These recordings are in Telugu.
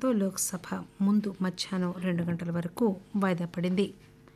కావడంతో లోక్సభ ముందు మధ్యాహ్నం రెండు గంటల వరకు వాయిదా పడింది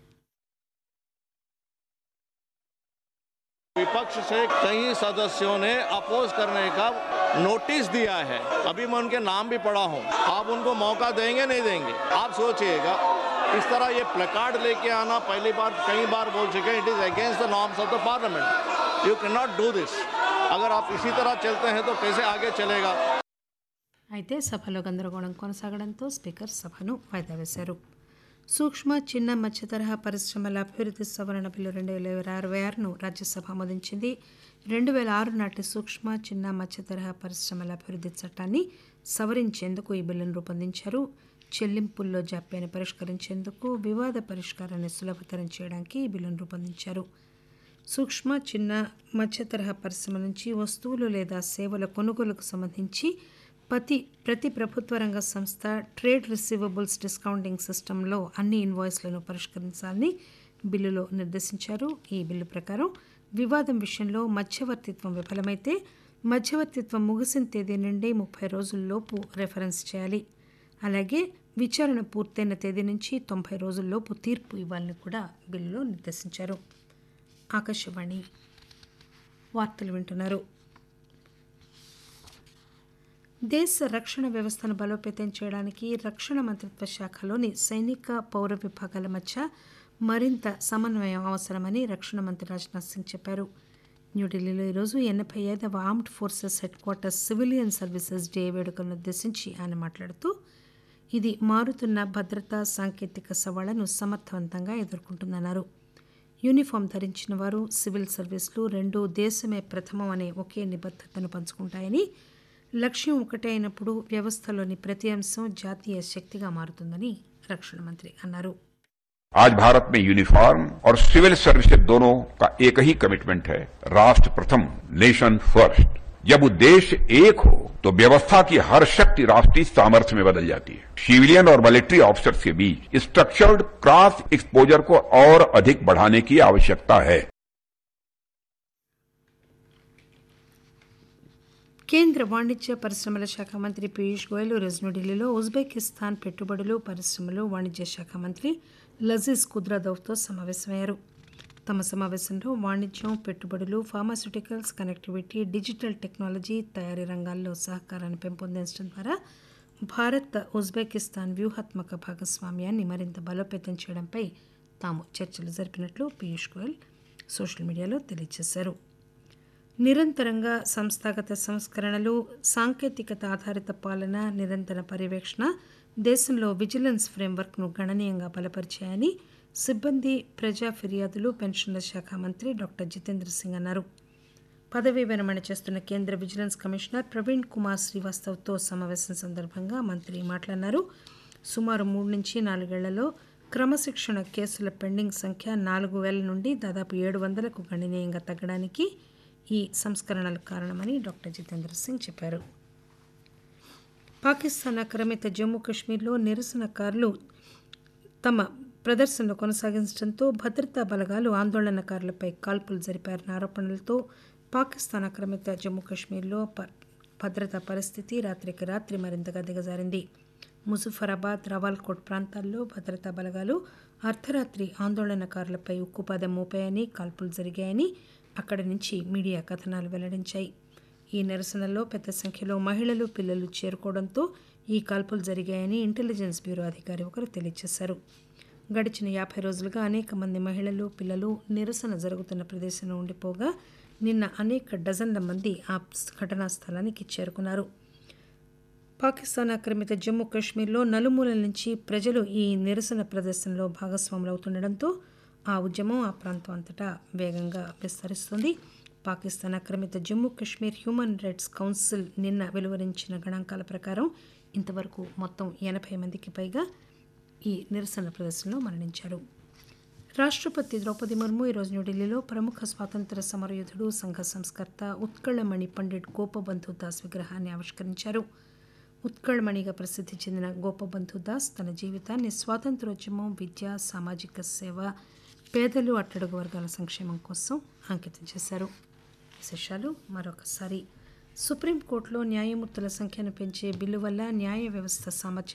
विपक्ष से कई सदस्यों ने अपोज करने का नोटिस दिया है अभी मैं उनके नाम भी पढ़ा हूं आप उनको मौका देंगे नहीं देंगे आप सोचिएगा इस तरह ये प्लेकार्ड लेके आना पहली बार कई बार बोल चुके हैं it is against the norms of the parliament you can not do this अगर आप इसी तरह चलते हैं तो कैसे आगे चलेगा అయితే సభలో గందరగోళం కొనసాగడంతో స్పీకర్ సభను వాయిదా వేశారు సూక్ష్మ చిన్న మధ్య తరహా పరిశ్రమల అభివృద్ధి సవరణ బిల్లు రెండు వేల ఇరవై ఆరును రాజ్యసభ ఆమోదించింది రెండు వేల ఆరు నాటి సూక్ష్మ చిన్న మధ్య తరహా పరిశ్రమల అభివృద్ధి చట్టాన్ని సవరించేందుకు ఈ బిల్లును రూపొందించారు చెల్లింపుల్లో జాప్యాన్ని పరిష్కరించేందుకు వివాద పరిష్కారాన్ని సులభతరం చేయడానికి ఈ బిల్లును రూపొందించారు సూక్ష్మ చిన్న మధ్య తరహా పరిశ్రమ నుంచి వస్తువులు లేదా సేవల కొనుగోలుకు సంబంధించి ప్రతి ప్రతి ప్రభుత్వ రంగ సంస్థ ట్రేడ్ రిసీవబుల్స్ డిస్కౌంటింగ్ సిస్టంలో అన్ని ఇన్వాయిస్లను పరిష్కరించాలని బిల్లులో నిర్దేశించారు ఈ బిల్లు ప్రకారం వివాదం విషయంలో మధ్యవర్తిత్వం విఫలమైతే మధ్యవర్తిత్వం ముగిసిన తేదీ నుండి ముప్పై రోజుల్లోపు రెఫరెన్స్ చేయాలి అలాగే విచారణ పూర్తయిన తేదీ నుంచి తొంభై రోజుల్లోపు తీర్పు ఇవ్వాలని కూడా బిల్లులో నిర్దేశించారు ఆకాశవాణి వార్తలు వింటున్నారు దేశ రక్షణ వ్యవస్థను బలోపేతం చేయడానికి రక్షణ మంత్రిత్వ శాఖలోని సైనిక పౌర విభాగాల మధ్య మరింత సమన్వయం అవసరమని రక్షణ మంత్రి రాజ్నాథ్ సింగ్ చెప్పారు న్యూఢిల్లీలో ఈరోజు ఎనభై ఐదవ armed forces headquarters civilian services day వేడుకలను ఉద్దేశించి ఆయన మాట్లాడుతూ ఇది మారుతున్న భద్రతా సాంకేతిక సవాళ్లను సమర్థవంతంగా ఎదుర్కొంటుందన్నారు యూనిఫామ్ ధరించిన వారు సివిల్ సర్వీసులు రెండు దేశమే ప్రథమం అనే ఒకే నిబద్ధతను పంచుకుంటాయని లక్ష్యం ఒకటే అయినప్పుడు వ్యవస్థలోని ప్రతి అంశం జాతీయ శక్తిగా మారుతుందని రక్షణ మంత్రి అన్నారు आज भारत में यूनिफॉर्म और सिविल सर्विसेज दोनों का एक ही कमिटमेंट है राष्ट्र प्रथम नेशन फर्स्ट जब उद्देश्य एक हो तो व्यवस्था की हर शक्ति राष्ट्रीय सामर्थ्य में बदल जाती है सिविलियन और मिलिट्री ऑफिसर्स के बीच स्ट्रक्चर्ड क्रॉस एक्सपोजर को और अधिक बढ़ाने की आवश्यकता है కేంద్ర వాణిజ్య పరిశ్రమల శాఖ మంత్రి పీయూష్ గోయల్ ఈరోజు న్యూఢిల్లీలో ఉజ్బెకిస్తాన్ పెట్టుబడులు పరిశ్రమలు వాణిజ్య శాఖ మంత్రి లజీజ్ కుద్రాదవ్తో సమావేశమయ్యారు తమ సమావేశంలో వాణిజ్యం పెట్టుబడులు ఫార్మాస్యూటికల్స్ కనెక్టివిటీ డిజిటల్ టెక్నాలజీ తయారీ రంగాల్లో సహకారాన్ని పెంపొందించడం ద్వారా భారత్ ఉజ్బెకిస్తాన్ వ్యూహాత్మక భాగస్వామ్యాన్ని మరింత బలోపేతం చేయడంపై తాము చర్చలు జరిపినట్లు పీయూష్ గోయల్ సోషల్ మీడియాలో తెలియజేశారు నిరంతరంగా సంస్థాగత సంస్కరణలు సాంకేతికత ఆధారిత పాలన నిరంతర పర్యవేక్షణ దేశంలో విజిలెన్స్ ఫ్రేమ్వర్క్ను గణనీయంగా బలపరిచాయని సిబ్బంది ప్రజా ఫిర్యాదులు పెన్షన్ల శాఖ మంత్రి డాక్టర్ జితేంద్ర సింగ్ అన్నారు పదవీ విరమణ చేస్తున్న కేంద్ర విజిలెన్స్ కమిషనర్ ప్రవీణ్ కుమార్ శ్రీవాస్తవ్తో సమావేశం సందర్భంగా మంత్రి మాట్లాడినారు సుమారు మూడు నుంచి నాలుగేళ్లలో క్రమశిక్షణ కేసుల పెండింగ్ సంఖ్య నాలుగు వేల నుండి దాదాపు ఏడు వందలకు గణనీయంగా తగ్గడానికి ఈ సంస్కరణలు కారణమని డాక్టర్ జితేంద్ర సింగ్ చెప్పారు పాకిస్తాన్ ఆక్రమిత జమ్మూ కాశ్మీర్లో నిరసనకారులు తమ ప్రదర్శనలు కొనసాగించడంతో భద్రతా బలగాలు ఆందోళనకారులపై కాల్పులు జరిపారన్న ఆరోపణలతో పాకిస్తాన్ ఆక్రమిత జమ్మూ కాశ్మీర్లో ప- భద్రతా పరిస్థితి రాత్రికి రాత్రి మరింతగా దిగజారింది ముజఫరాబాద్ రవాల్కోట్ ప్రాంతాల్లో భద్రతా బలగాలు అర్ధరాత్రి ఆందోళనకారులపై ఉక్కుపాదం మోపాయని కాల్పులు జరిగాయని అక్కడి నుంచి మీడియా కథనాలు వెల్లడించాయి ఈ నిరసనలో పెద్ద సంఖ్యలో మహిళలు పిల్లలు చేరుకోవడంతో ఈ కాల్పులు జరిగాయని ఇంటెలిజెన్స్ బ్యూరో అధికారి ఒకరు తెలియజేశారు గడిచిన యాభై రోజులుగా అనేక మంది మహిళలు పిల్లలు నిరసన జరుగుతున్న ప్రదేశంలో ఉండిపోగా నిన్న అనేక డజన్ల మంది ఆ ఘటనా స్థలానికి చేరుకున్నారు పాకిస్తాన్ ఆక్రమిత జమ్మూ కాశ్మీర్లో నలుమూలల నుంచి ప్రజలు ఈ నిరసన ప్రదర్శనలో భాగస్వాములు అవుతుండటంతో ఆ ఉద్యమం ఆ ప్రాంతం అంతటా వేగంగా విస్తరిస్తుంది పాకిస్తాన్ ఆక్రమిత Jammu Kashmir human rights council నిన్న వెలువరించిన గణాంకాల ప్రకారం ఇంతవరకు మొత్తం ఎనభై మందికి పైగా ఈ నిరసన ప్రదర్శనలో మరణించారు రాష్ట్రపతి ద్రౌపది ముర్ము ఈరోజు న్యూఢిల్లీలో ప్రముఖ స్వాతంత్ర సమరయోధుడు సంఘ సంస్కర్త ఉత్కళమణి పండిట్ గోపబంధు దాస్ విగ్రహాన్ని ఆవిష్కరించారు ఉత్కళమణిగా ప్రసిద్ధి చెందిన గోపబంధు దాస్ తన జీవితాన్ని స్వాతంత్రోద్యమం విద్య సామాజిక సేవ పేదలు అట్టడుగు వర్గాల సంక్షేమం కోసం అంకితం చేశారు విశేషాలు మరొకసారి సుప్రీంకోర్టులో న్యాయమూర్తుల సంఖ్యను పెంచే బిల్లు వల్ల న్యాయ వ్యవస్థ సామర్థ్యం